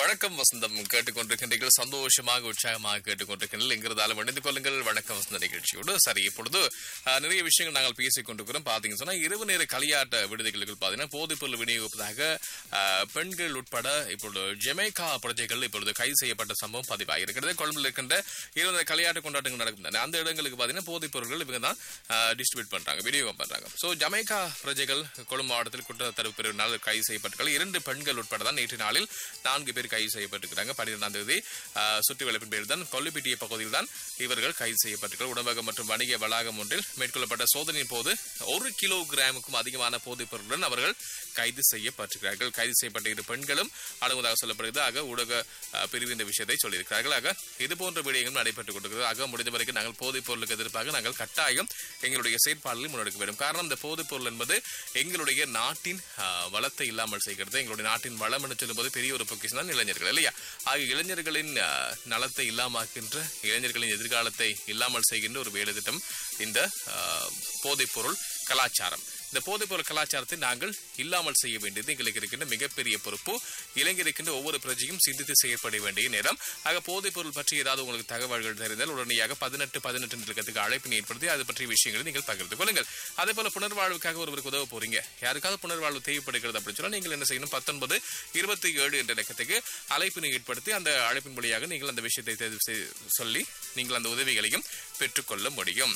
வணக்கம் வசந்தம் கேட்டுக்கொண்டிருக்கின்றீர்கள் சந்தோஷமாக உற்சாகமாக கேட்டுக்கொண்டிருக்கின்றீர்கள் எங்கிருந்தாலும் இணைந்து கொள்ளுங்கள் வணக்கம் வசந்த நிகழ்ச்சியோடு சரி இப்பொழுது அஹ், நிறைய விஷயங்கள் நாங்கள் பேசிக் கொண்டிருக்கிறோம் பாத்தீங்கன்னு சொன்னா இரவு நேர களியாட்ட விடுதிகளுக்கு பாத்தீங்கன்னா போதைப்பொருள் விநியோகிப்பதாக அஹ், பெண்கள் உட்பட இப்பொழுது ஜெமைக்கா பிரஜைகள் இப்பொழுது கைது செய்யப்பட்ட சம்பவம் பதிவாகியிருக்கிறது கொழும்பில் இருக்கின்ற இரவு நேர களியாட்ட கொண்டாட்டங்கள் நடக்கும் அந்த இடங்களுக்கு பாத்தீங்கன்னா போதைப் பொருட்கள் இவங்க தான் டிஸ்ட்ரிபியூட் பண்றாங்க விநியோகம் பண்றாங்க சோ ஜமைக்கா பிரஜைகள் கொழும்பு மாவட்டத்தில் குற்றத்தடுப்பு பிரிவினால் கைது செய்யப்பட்டார்கள் இரண்டு பெண்கள் உட்பட தான் நேற்று நாளில் நான்கு பேர் கைது செய்யப்பட்டிருக்கிறாங்க பன்னிரெண்டாம் தேதி ஆஹ், சுற்றி வளைப்பின் பேரில் தான் கொல்லுப்பிட்டிய பகுதியில் தான் இவர்கள் கைது செய்யப்பட்டிருக்கிறார் உணவகம் மற்றும் வணிக வளாகம் ஒன்றில் மேற்கொள்ளப்பட்ட சோதனையின் போது ஒரு கிலோ கிராமுக்கும் அதிகமான போதைப் பொருளுடன் அவர்கள் கைது செய்யப்பட்டிருக்கிறார்கள் கைது செய்யப்பட்ட இரு பெண்களும் அடங்குவதாக சொல்லப்படுகிறது ஆக ஊடக ஆஹ், பிரிவு இந்த விஷயத்தை சொல்லியிருக்கிறார்கள் ஆக இது போன்ற விடயங்களும் நடைபெற்றுக் கொண்டிருக்கிறது ஆக முடிந்த வரைக்கும் நாங்கள் போதைப் பொருளுக்கு எதிர்ப்பாக நாங்கள் கட்டாயம் எங்களுடைய செயற்பாடுகளை முன்னெடுக்க வேண்டும் காரணம் இந்த போதைப் பொருள் என்பது எங்களுடைய நாட்டின் ஆஹ், வளத்தை இல்லாமல் செய்கிறது எங்களுடைய நாட்டின் வளம் என்று சொல்லும்போது பெரிய ஒரு பொக்கிஷம் தான் இளைஞர்கள் இல்லையா ஆக இளைஞர்களின் ஆஹ், நலத்தை இல்லாமாக்கின்ற இளைஞர்களின் எதிர்காலத்தை இல்லாமல் செய்கின்ற ஒரு வேலை திட்டம் இந்த ஆஹ், போதைப் பொருள் கலாச்சாரம் இந்த போதைப்பொருள் கலாச்சாரத்தை நாங்கள் இல்லாமல் செய்ய வேண்டியது எங்களுக்கு இருக்கின்ற மிகப்பெரிய பொறுப்பு இலங்கை இருக்கின்ற ஒவ்வொரு பிரஜையும் சிந்தித்து செயற்பட வேண்டிய நேரம் ஆக போதைப்பொருள் பற்றி ஏதாவது உங்களுக்கு தகவல்கள் தெரிந்தால் உடனடியாக பதினெட்டு பதினெட்டு நிலக்கத்துக்கு அழைப்பினை ஏற்படுத்தி அது பற்றிய விஷயங்களை நீங்கள் பகிர்ந்து கொள்ளுங்கள் அதே போல புனர்வாழ்வுக்காக ஒருவருக்கு உதவ போறீங்க யாருக்காவது புனர்வாழ்வு தேவைப்படுகிறது அப்படின்னு சொன்னா நீங்கள் என்ன செய்யணும் பத்தொன்பது இருபத்தி ஏழு என்ற இலக்கத்துக்கு அழைப்பினை ஏற்படுத்தி அந்த அழைப்பின் வழியாக நீங்கள் அந்த விஷயத்தை தேர்வு செய்து சொல்லி நீங்கள் அந்த உதவிகளையும் பெற்றுக்கொள்ள முடியும்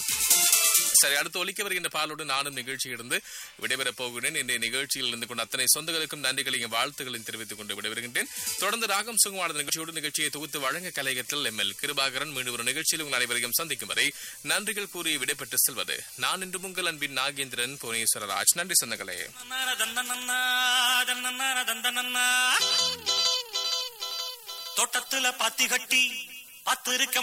சரி அடுத்து ஒலிக்க வருகின்ற பாலோடு நானும் நிகழ்ச்சியிலிருந்து விடைபெறப் போகிறேன் இன்றைய நிகழ்ச்சியில் இருந்து கொண்ட அத்தனை சொந்தங்களுக்கும் நன்றிகளையும் வாழ்த்துக்களையும் தெரிவித்துக் கொண்டு விடைபெறுகின்றேன் தொடர்ந்து ராகம் சுகுமானது நிகழ்ச்சியோடு நிகழ்ச்சியை தொகுத்து வழங்க கலையகத்தில் எம் எல் கிருபாகரன் மீண்டும் ஒரு நிகழ்ச்சியில் உங்கள் அனைவரையும் சந்திக்கும் வரை நன்றிகள் கூறி விடைபெற்று செல்வது நான் இன்று உங்கள் அன்பின் நாகேந்திரன் புவனேஸ்வரராஜ் நன்றி சொந்தங்களே தோட்டத்துல பாத்தி கட்டி பாத்து இருக்க